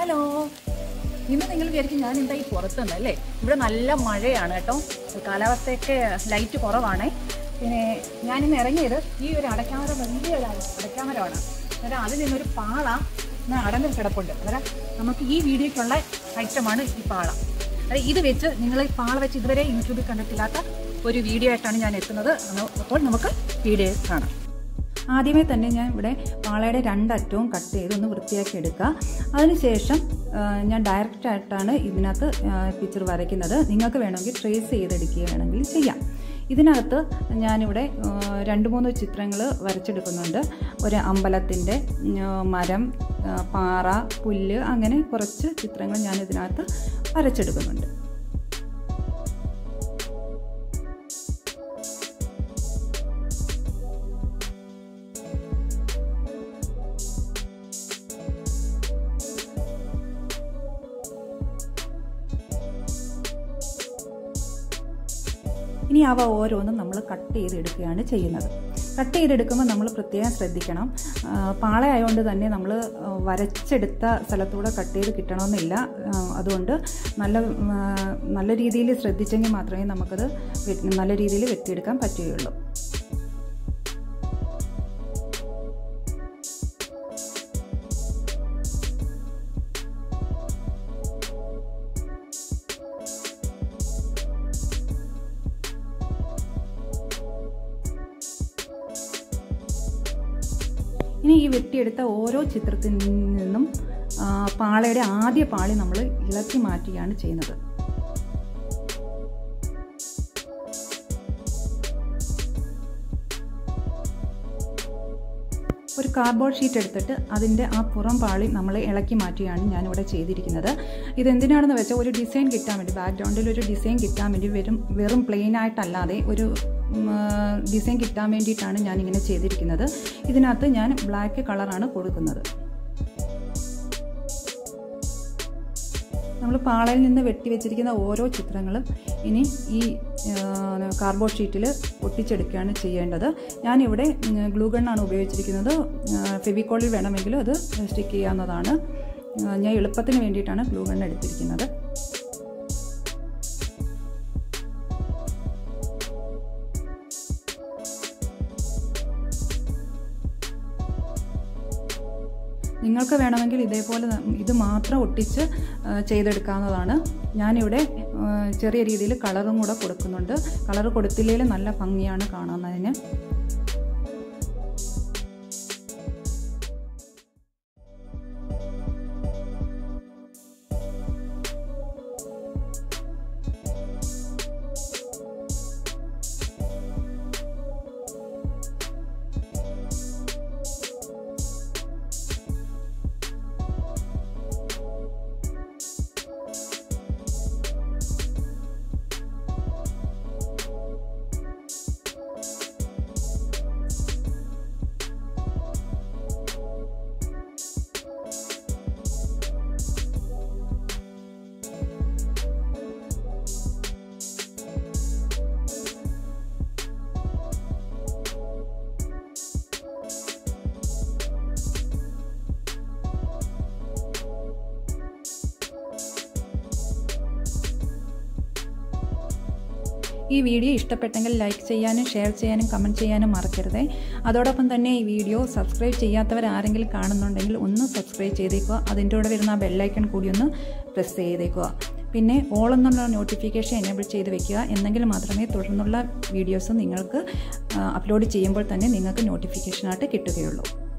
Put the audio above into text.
hello ഇന്ന് നിങ്ങൾ വിചാരിക്കും ഞാൻ എന്താ ഈ പുറത്തുനിന്ന് അല്ലേ ഇവിടെ നല്ല മഴയാണ് കേട്ടോ കാലാവസ്ഥയൊക്കെ ലൈറ്റ് കുറവാണേ പിന്നെ ഞാനിന്ന് ഇറങ്ങിയത് ഈ ഒരു അടയ്ക്കാമര വലിയ ഒരു അടയ്ക്കാമരമാണ് അന്നേരം അതിൽ നിന്നൊരു പാള ഇന്ന് അടഞ്ഞ് കിടപ്പുണ്ട് അന്നേരം നമുക്ക് ഈ വീഡിയോയ്ക്കുള്ള ഐറ്റമാണ് ഈ പാള അത് ഇത് വെച്ച് നിങ്ങൾ ഈ പാള വെച്ച് ഇതുവരെ യൂട്യൂബിൽ കണ്ടിട്ടില്ലാത്ത ഒരു വീഡിയോ ആയിട്ടാണ് ഞാൻ എത്തുന്നത് അപ്പോൾ നമുക്ക് വീഡിയോ കാണാം ആദ്യമേ തന്നെ ഞാൻ ഇവിടെ പാളയുടെ രണ്ടറ്റവും കട്ട് ചെയ്ത് ഒന്ന് വൃത്തിയാക്കി എടുക്കുക അതിനുശേഷം ആ, ഞാൻ ഡയറക്റ്റ് ആയിട്ടാണ് ഇതിനകത്ത് പിക്ചർ വരയ്ക്കുന്നത് നിങ്ങൾക്ക് വേണമെങ്കിൽ ട്രേസ് ചെയ്തെടുക്കുക വേണമെങ്കിൽ ചെയ്യാം ഇതിനകത്ത് ഞാനിവിടെ ആ, രണ്ട് മൂന്ന് ചിത്രങ്ങൾ വരച്ചെടുക്കുന്നുണ്ട് ഒരു അമ്പലത്തിൻ്റെ മരം ആ, പാറ പുല്ല് അങ്ങനെ കുറച്ച് ചിത്രങ്ങൾ ഞാൻ ഇതിനകത്ത് വരച്ചെടുക്കുന്നുണ്ട് ഇനി അവ ഓരോന്നും നമ്മൾ കട്ട് ചെയ്തെടുക്കുകയാണ് ചെയ്യുന്നത് കട്ട് ചെയ്തെടുക്കുമ്പോൾ നമ്മൾ പ്രത്യേകം ശ്രദ്ധിക്കണം ആ, പാളയായതുകൊണ്ട് തന്നെ നമ്മൾ വരച്ചെടുത്ത സ്ഥലത്തൂടെ കട്ട് ചെയ്ത് കിട്ടണമെന്നില്ല ആ, അതുകൊണ്ട് നല്ല ഉം, ആ, നല്ല രീതിയിൽ ശ്രദ്ധിച്ചെങ്കിൽ മാത്രമേ നമുക്കത് വെ- നല്ല രീതിയിൽ വെട്ടിയെടുക്കാൻ പറ്റുകയുള്ളൂ ഇനി ഈ വെട്ടിയെടുത്ത ഓരോ ചിത്രത്തിൽ നിന്നും ആ, പാളയുടെ ആദ്യ പാളി നമ്മൾ ഇളക്കി മാറ്റുകയാണ് ചെയ്യുന്നത് ഒരു കാർഡ്ബോർഡ് ഷീറ്റ് എടുത്തിട്ട് അതിൻ്റെ ആ പുറം പാളി നമ്മൾ ഇളക്കി മാറ്റുകയാണ് ഞാനിവിടെ ചെയ്തിരിക്കുന്നത് ഇതെന്തിനാണെന്ന് വെച്ചാൽ ഒരു ഡിസൈൻ കിട്ടാൻ വേണ്ടി ബാക്ക്ഗ്രൗണ്ടിൽ ഒരു ഡിസൈൻ കിട്ടാൻ വേണ്ടി വെറും വെറും പ്ലെയിൻ ആയിട്ടല്ലാതെ ഒരു ഡിസൈൻ കിട്ടാൻ വേണ്ടിയിട്ടാണ് ഞാനിങ്ങനെ ചെയ്തിരിക്കുന്നത് ഇതിനകത്ത് ഞാൻ ബ്ലാക്ക് കളറാണ് കൊടുക്കുന്നത് നമ്മൾ പാളയിൽ നിന്ന് വെട്ടി വെച്ചിരിക്കുന്ന ഓരോ ചിത്രങ്ങളും ഇനി ഈ കാർഡ്ബോർഡ് ഷീറ്റിൽ ഒട്ടിച്ചെടുക്കുകയാണ് ചെയ്യേണ്ടത് ഞാനിവിടെ ഗ്ലൂ ഗണ്ണാണ് ഉപയോഗിച്ചിരിക്കുന്നത് ഫെവിക്കോളിൽ വേണമെങ്കിലും അത് സ്റ്റിക്ക് ചെയ്യാവുന്നതാണ് ആ, ഞാൻ എളുപ്പത്തിന് വേണ്ടിയിട്ടാണ് ഗ്ലൂ ഗണ്ണ് എടുത്തിരിക്കുന്നത് നിങ്ങൾക്ക് വേണമെങ്കിൽ ഇതേപോലെ ന- ഇത് മാത്രം ഒട്ടിച്ച് ആ, ചെയ്തെടുക്കാവുന്നതാണ് ഞാനിവിടെ ആ, ചെറിയ രീതിയിൽ കളറും കൂടെ കൊടുക്കുന്നുണ്ട് കളർ കൊടുത്തില്ലെങ്കിൽ നല്ല ഭംഗിയാണ് കാണുന്നതിന് ഈ വീഡിയോ ഇഷ്ടപ്പെട്ടെങ്കിൽ ലൈക്ക് ചെയ്യാനും ഷെയർ ചെയ്യാനും കമൻറ്റ് ചെയ്യാനും മറക്കരുതേ അതോടൊപ്പം തന്നെ ഈ വീഡിയോ സബ്സ്ക്രൈബ് ചെയ്യാത്തവർ ആരെങ്കിലും കാണുന്നുണ്ടെങ്കിൽ ഒന്ന് സബ്സ്ക്രൈബ് ചെയ്തേക്കുക അതിൻ്റെ കൂടെ വരുന്ന ആ ബെല്ലൈക്കൺ കൂടി ഒന്ന് പ്രസ് ചെയ്തേക്കുക പിന്നെ ഓൾ എന്നുള്ള നോട്ടിഫിക്കേഷൻ എനേബിൾ ചെയ്ത് വെക്കുക എന്നെങ്കിൽ മാത്രമേ തുടർന്നുള്ള വീഡിയോസ് നിങ്ങൾക്ക് അപ്ലോഡ് ചെയ്യുമ്പോൾ തന്നെ നിങ്ങൾക്ക് നോട്ടിഫിക്കേഷനായിട്ട് കിട്ടുകയുള്ളൂ